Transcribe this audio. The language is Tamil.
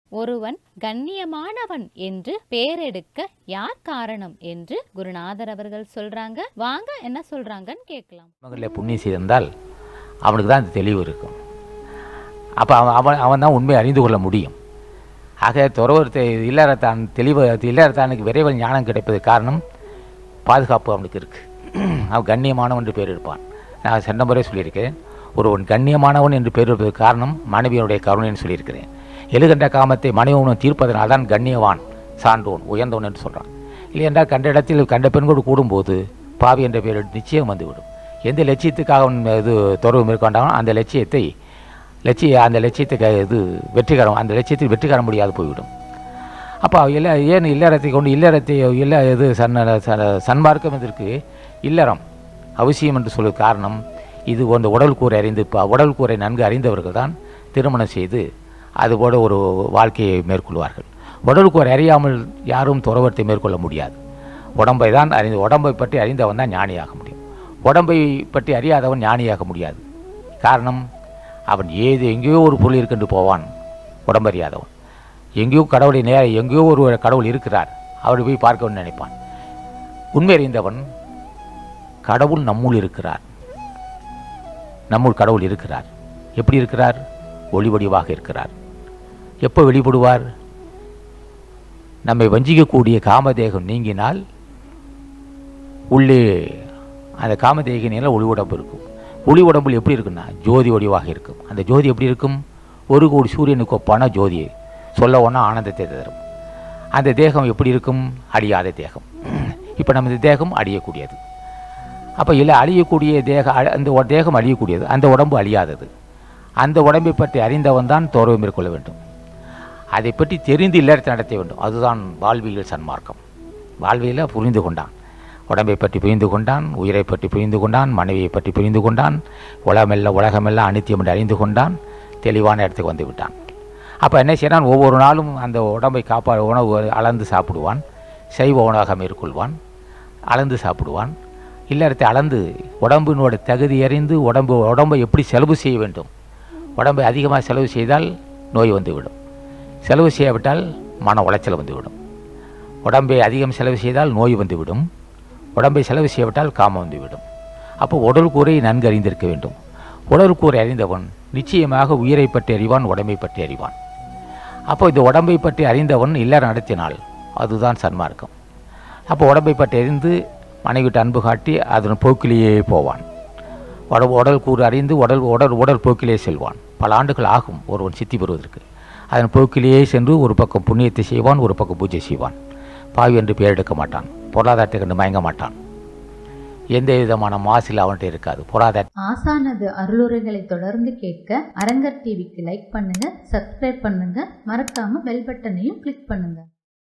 ஒருவன் கண்ணியமானவன் என்று பெயரெடுக்க யார் காரணம் என்று குருநாதர் அவர்கள் சொல்றாங்க வாங்க என்ன சொல்றாங்கன்னு கேட்கலாம் மகளில் புண்ணியம் செய்திருந்தால் அவனுக்கு தான் அந்த தெளிவு இருக்கும் அப்போ அவன் அவன் அவன் தான் உண்மையை அறிந்து கொள்ள முடியும் ஆக துறவர் தெ- இல்லறத்தான் தெளிவு இல்லறத்தானுக்கு விரைவில் ஞானம் கிடைப்பது காரணம் பாதுகாப்பு அவனுக்கு இருக்குது அவன் கண்ணியமானவன் என்று பேர் எடுப்பான் நான் சென்ற முறை சொல்லியிருக்கிறேன் ஒருவன் கண்ணியமானவன் என்று பேர் எடுப்பதற்கு காரணம் மனைவியனுடைய கருணைன்னு சொல்லியிருக்கிறேன் எழுகின்ற காமத்தை மனைவனும் தீர்ப்பதனால் தான் கண்ணியவான் சான்றோன் உயர்ந்தவன் என்று சொல்கிறான் இல்லை என்றால் கண்ட இடத்தில் கண்ட பெண்களோடு கூடும்போது பாவி என்ற பெயர் நிச்சயம் வந்துவிடும் எந்த லட்சியத்துக்காக அவன் இது தொடர்பு மேற்கொண்டானோ அந்த லட்சியத்தை லட்சிய அந்த லட்சியத்துக்கு இது வெற்றிகரம் அந்த லட்சியத்தில் வெற்றி காண முடியாது போய்விடும் அப்போ இல்லை ஏன் இல்லறத்தை கொண்டு இல்லறத்தை இல்ல இது சன் ச- சன்மார்க்கம் இதற்கு இல்லறம் அவசியம் என்று சொல்ல காரணம் இது அந்த உடல் கூரை அறிந்து இப்போ உடல் கூரை நன்கு அறிந்தவர்கள் தான் திருமணம் செய்து அதுபோல ஒரு வாழ்க்கையை மேற்கொள்வார்கள் உடல் கூரை அறியாமல் யாரும் துறவரத்தை மேற்கொள்ள முடியாது உடம்பை தான் அறிந்து உடம்பை பற்றி அறிந்தவன் தான் ஞானியாக முடியும் உடம்பை பற்றி அறியாதவன் ஞானியாக முடியாது காரணம் அவன் ஏது எங்கேயோ ஒரு பொருள் இருக்குன்னு போவான் உடம்பறியாதவன் எங்கேயோ கடவுளை நேர எங்கேயோ ஒரு கடவுள் இருக்கிறார் அவரை போய் பார்க்கணும்னு நினைப்பான் உண்மை அறிந்தவன் கடவுள் நம்முள் இருக்கிறார் நம்முள் கடவுள் இருக்கிறார் எப்படி இருக்கிறார் ஒளி வடிவாக இருக்கிறார் எப்போ வெளிப்படுவார் நம்மை வஞ்சிக்கக்கூடிய காமதேகம் நீங்கினால் உள்ளே அந்த காமதேக நிலை ஒளி உடம்பு இருக்கும் ஒளி உடம்புல எப்படி இருக்குன்னா ஜோதி வடிவாக இருக்கும் அந்த ஜோதி எப்படி இருக்கும் ஒரு கோடி சூரியனுக்கு ஒப்பான ஜோதி சொல்ல ஒன்றா ஆனந்தத்தை தரும் அந்த தேகம் எப்படி இருக்கும் அழியாத தேகம் இப்போ நம்ம இந்த தேகம் அழியக்கூடியது அப்போ இல்லை அழியக்கூடிய தேக அழ- அந்த ஒ- தேகம் அழியக்கூடியது அந்த உடம்பு அழியாதது அந்த உடம்பை பற்றி அறிந்தவன் தான் தோர்வை மேற்கொள்ள வேண்டும் அதை பற்றி தெரிந்து இல்லறத்தை நடத்த வேண்டும் அதுதான் வாழ்வியல் சன்மார்க்கம் வாழ்வியல புரிந்து கொண்டான் உடம்பை பற்றி புரிந்து கொண்டான் உயிரை பற்றி புரிந்து கொண்டான் மனைவியை பற்றி புரிந்து கொண்டான் உலகமெல்லாம் உலகமெல்லாம் அனித்தியம் என்று அறிந்து கொண்டான் தெளிவான இடத்துக்கு வந்து விட்டான் அப்போ என்ன செய்யறான் ஒவ்வொரு நாளும் அந்த உடம்பை காப்பா உணவு அளந்து சாப்பிடுவான் சைவ உணவாக மேற்கொள்வான் அளந்து சாப்பிடுவான் இல்லறத்தை அளந்து உடம்பினோட தகுதி அறிந்து உடம்பு உடம்பை எப்படி செலவு செய்ய வேண்டும் உடம்பை அதிகமாக செலவு செய்தால் நோய் வந்துவிடும் செலவு செய்யாவிட்டால் மன உளைச்சல் வந்துவிடும் உடம்பை அதிகம் செலவு செய்தால் நோய் வந்துவிடும் உடம்பை செலவு செய்யாவிட்டால் காமம் வந்துவிடும் அப்போ உடல் கூரை நன்கு அறிந்திருக்க வேண்டும் உடல் கூரை அறிந்தவன் நிச்சயமாக உயிரை பற்றி அறிவான் உடம்பை பற்றி அறிவான் அப்போ இந்த உடம்பை பற்றி அறிந்தவன் இல்லறம் நடத்தினால் அதுதான் சன்மார்க்கம் அப்போ உடம்பை பற்றி அறிந்து மனைவிட்டு அன்பு காட்டி அதன் போக்கிலேயே போவான் உடல் உடல் கூறு அறிந்து உடல் உடல் உடல் போக்கிலே செல்வான் பல ஆண்டுகள் ஆகும் ஒருவன் சித்தி பெறுவதற்கு அதன் போக்கிலேயே சென்று ஒரு பக்கம் புண்ணியத்தை செய்வான் ஒரு பக்கம் பூஜை செய்வான் பாவி என்று பெயர் எடுக்க மாட்டான் பொருளாதாரத்தை கண்டு மயங்க மாட்டான் எந்த விதமான மாசில் அவன்கிட்ட இருக்காது பொருளாதார ஆசானது அருளுரைகளை தொடர்ந்து கேட்க அரங்கர் டிவிக்கு லைக் பண்ணுங்க சப்ஸ்கிரைப் பண்ணுங்க மறக்காம பெல் பட்டனையும் கிளிக் பண்ணுங்க